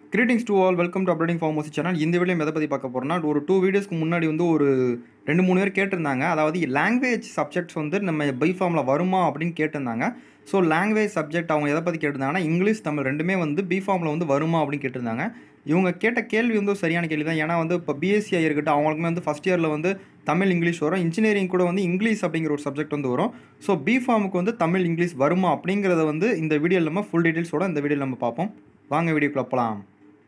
greetings to all welcome to updating pharmacy channel இந்த video எதை பற்றி பார்க்க போகிறோம்னா ஒரு டூ வீடியோஸ்க்கு முன்னாடி வந்து ஒரு ரெண்டு மூணு பேர் கேட்டிருந்தாங்க அதாவது லாங்குவேஜ் சப்ஜெக்ட்ஸ் வந்து நம்ம பை ஃபார்மில் வருமா அப்படின்னு கேட்டிருந்தாங்க ஸோ லாங்குவேஜ் சப்ஜெக்ட் அவங்க எதை பற்றி கேட்டிருந்தாங்கன்னா இங்கிலீஷ் தமிழ் ரெண்டுமே வந்து பி ஃபார்மில் வந்து வருமா அப்படின்னு கேட்டிருந்தாங்க இவங்க கேட்ட கேள்வி வந்து ஒரு சரியான கேள்வி தான் ஏன்னா வந்து இப்போ பிஎஸ்சி இருக்கட்டும் அவங்களுக்குமே வந்து ஃபஸ்ட் இயரில் வந்து தமிழ் இங்கிலீஷ் வரும் இன்ஜினியரிங் கூட வந்து இங்கிலீஷ் அப்படிங்கிற ஒரு சப்ஜெக்ட் வந்து வரும் ஸோ பி ஃபார்முக்கு வந்து தமிழ் இங்கிலீஷ் வருமா அப்படிங்கிறத வந்து இந்த வீடியோவில் நம்ம ஃபுல் டீட்டெயில்ஸோட இந்த வீடியோவில் நம்ம பார்ப்போம் வாங்க வீடியோக்குள்ள போகலாம்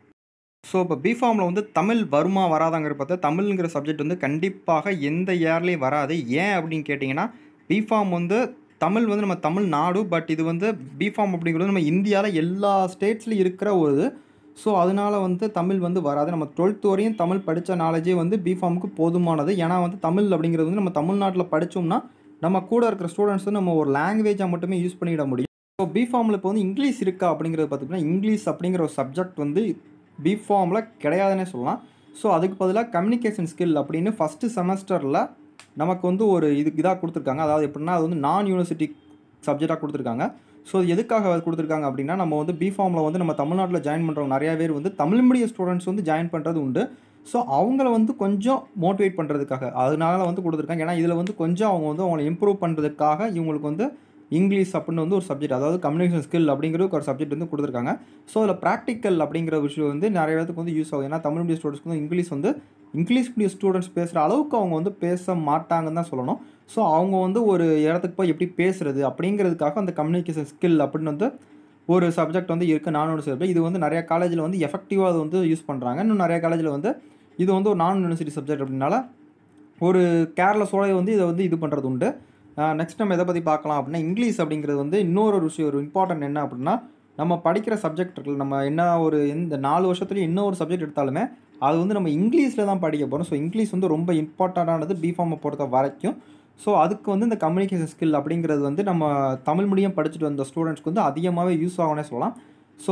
ஸோ இப்போ பிஃபார்மில் வந்து தமிழ் வருமா வராதாங்கிற பார்த்தா தமிழ்ங்கிற சப்ஜெக்ட் வந்து கண்டிப்பாக எந்த இயர்லேயும் வராது ஏன் அப்படின்னு கேட்டிங்கன்னா பிஃபார்ம் வந்து தமிழ் வந்து நம்ம தமிழ்நாடு பட் இது வந்து பிஃபார்ம் அப்படிங்கிறது நம்ம இந்தியாவில் எல்லா ஸ்டேட்ஸ்லையும் இருக்கிற ஒரு இது ஸோ அதனால் வந்து தமிழ் வந்து வராது நம்ம டுவெல்த் வரையும் தமிழ் படித்த நாலேஜே வந்து பிஃபார்முக்கு போதுமானது ஏன்னா வந்து தமிழ் அப்படிங்கிறது வந்து நம்ம தமிழ்நாட்டில் படித்தோம்னா நம்ம கூட இருக்கிற ஸ்டூடெண்ட்ஸ் வந்து நம்ம ஒரு லாங்குவேஜாக மட்டுமே யூஸ் பண்ணிட முடியும் ஸோ பிஃபார்மில் இப்போ வந்து இங்கிலீஷ் இருக்கா அப்படிங்கிறது பார்த்திங்கன்னா இங்கிலீஷ் அப்படிங்கிற ஒரு சப்ஜெக்ட் வந்து பிஃபார்மில் கிடையாதுன்னே சொல்லலாம் ஸோ அதுக்கு பதிலாக கம்யூனிகேஷன் ஸ்கில் அப்படின்னு ஃபஸ்ட்டு செமஸ்டரில் நமக்கு வந்து ஒரு இது இதாக கொடுத்துருக்காங்க அதாவது எப்படின்னா அது வந்து நான் யூனிவர்சிட்டி சப்ஜெக்டாக கொடுத்துருக்காங்க ஸோ எதுக்காக கொடுத்துருக்காங்க அப்படின்னா நம்ம வந்து பிஃபார்மில் வந்து நம்ம தமிழ்நாட்டில் ஜாயின் பண்ணுறவங்க நிறையா பேர் வந்து தமிழ் மீடியம் ஸ்டூடெண்ட்ஸ் வந்து ஜாயின் பண்ணுறது உண்டு ஸோ அவங்கள வந்து கொஞ்சம் மோட்டிவேட் பண்ணுறதுக்காக அதனால வந்து கொடுத்துருக்காங்க ஏன்னா இதில் வந்து கொஞ்சம் அவங்க வந்து அவங்களை இம்ப்ரூவ் பண்ணுறதுக்காக இவங்களுக்கு வந்து இங்கிலீஷ் அப்படின்னு வந்து ஒரு சப்ஜெக்ட் அதாவது கம்யூனிகேஷன் ஸ்கில் அப்படிங்கிறது ஒரு சப்ஜெக்ட் வந்து கொடுத்துருக்காங்க ஸோ அதில் ப்ராக்டிக்கல் அப்படிங்கிற விஷயம் வந்து நிறைய பேருக்கு வந்து யூஸ் ஆகும் ஏன்னா தமிழ் மீடியம் ஸ்டூடெண்ட்ஸ்க்கு வந்து இங்கிலீஷ் வந்து இங்கிலீஷ் மீடியம் ஸ்டூடெண்ட்ஸ் பேசுகிற அளவுக்கு அவங்க வந்து பேச மாட்டாங்கன்னு தான் சொல்லணும் ஸோ அவங்க வந்து ஒரு இடத்துக்கு போய் எப்படி பேசுகிறது அப்படிங்கிறதுக்காக அந்த கம்யூனிகேஷன் ஸ்கில் அப்படின்னு வந்து ஒரு சப்ஜெக்ட் வந்து இருக்குது நான் ஒன்று சொல்கிறேன் இது வந்து நிறைய காலேஜில் வந்து எஃபெக்டிவாக அது வந்து யூஸ் பண்ணுறாங்க இன்னும் நிறைய காலேஜில் வந்து இது வந்து ஒரு நான் யூனிவர்சிட்டி சப்ஜெக்ட் அப்படின்னால ஒரு கேர்லஸோட வந்து இதை வந்து இது பண்ணுறது உண்டு நெக்ஸ்ட் நம்ம எதை பற்றி பார்க்கலாம் அப்படின்னா இங்கிலீஷ் அப்படிங்கிறது வந்து இன்னொரு ஒரு விஷயம் ஒரு இம்பார்ட்டன்ட் என்ன அப்படின்னா நம்ம படிக்கிற சப்ஜெக்ட் இருக்குல்ல நம்ம என்ன ஒரு எந்த நாலு வருஷத்துலேயும் என்ன ஒரு சப்ஜெக்ட் எடுத்தாலுமே அது வந்து நம்ம இங்கிலீஷில் தான் படிக்க போகிறோம் ஸோ இங்கிலீஷ் வந்து ரொம்ப இம்பார்ட்டண்ட்டானது பிஃபார்மை பொறுத்த வரைக்கும் ஸோ அதுக்கு வந்து இந்த கம்யூனிகேஷன் ஸ்கில் அப்படிங்கிறது வந்து நம்ம தமிழ் மீடியம் படிச்சுட்டு வந்த ஸ்டூடெண்ட்ஸ்க்கு வந்து அதிகமாகவே யூஸ் ஆகும்னே சொல்லலாம் ஸோ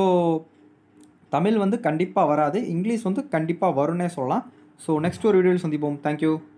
தமிழ் வந்து கண்டிப்பாக வராது இங்கிலீஷ் வந்து கண்டிப்பாக வரும்னே சொல்லலாம் ஸோ நெக்ஸ்ட் ஒரு வீடியோவில் சந்திப்போம் தேங்க்யூ